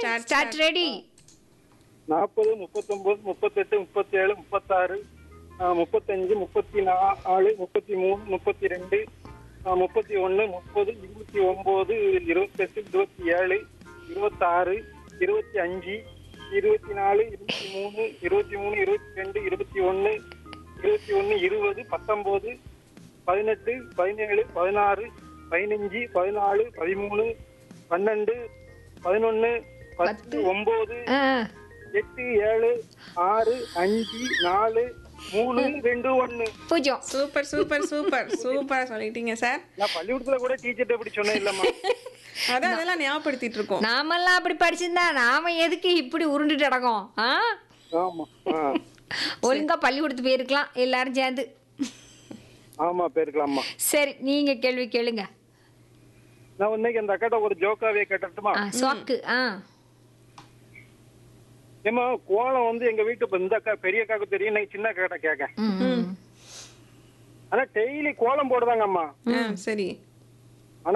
Start, start ready நாற்பது முப்பத்தொன்பது முப்பத்தெட்டு முப்பத்தேழு முப்பத்தாறு ஆ, முப்பத்தஞ்சு முப்பத்தி நாலு முப்பத்தி மூணு முப்பத்தி ரெண்டு ஆ, முப்பத்தி ஒன்று முப்பது இருபத்தி ஒம்பது இருபத்தெட்டு இருபத்தி ஏழு இருபத்தாறு இருபத்தி அஞ்சு இருபத்தி நாலு இருபத்தி மூணு இருபத்தி மூணு இருபத்தி ரெண்டு இருபத்தி ஒன்று இருபத்தி ஒன்று இருபது பத்தொம்போது பதினெட்டு பதினேழு பதினாறு பதினஞ்சு பதினாலு பதிமூணு பன்னெண்டு பதினொன்று பத்து ஒம்பது ஆ எட்டு ஏழு ஆறு அஞ்சு நாலு மூணு ரெண்டு ஒண்ணு பூஜ்யம் சூப்பர் சூப்பர் சூப்பர் சூப்பரா சொல்லிட்டீங்க சார் நான் பள்ளிக்கூடத்துல கூட டீச்சர்ட்ட இப்படி சொன்னேன் இல்லம்மா அதான் அதெல்லாம் ஞாபகப்படுத்திட்டு இருக்கோம் நாமெல்லாம் அப்படி படிச்சிருந்தா நாம எதுக்கு இப்படி உருண்டுட்டு அடக்கம் ஆ ஆமா ஆ. ஒழுங்கா பள்ளிக்கூடத்து போயிருக்கலாம் எல்லாரும் சேர்ந்து ஆமா போயிருக்கலாம்மா சரி நீங்க கேள்வி கேளுங்க நான் இன்னைக்கு அந்த அக்காட்ட ஒரு ஜோக்காவே கேட்டட்டுமா ஆ சோக்கு ஆ ஏமா கோலம் வந்து எங்க வீட்டு இப்ப இந்த அக்கா பெரிய அக்காவுக்கு தெரியும் இன்னைக்கு சின்ன அக்காட்ட கேட்க ம், ம். ஆனா டெய்லி கோலம் போடுதாங்க அம்மா ஆ சரி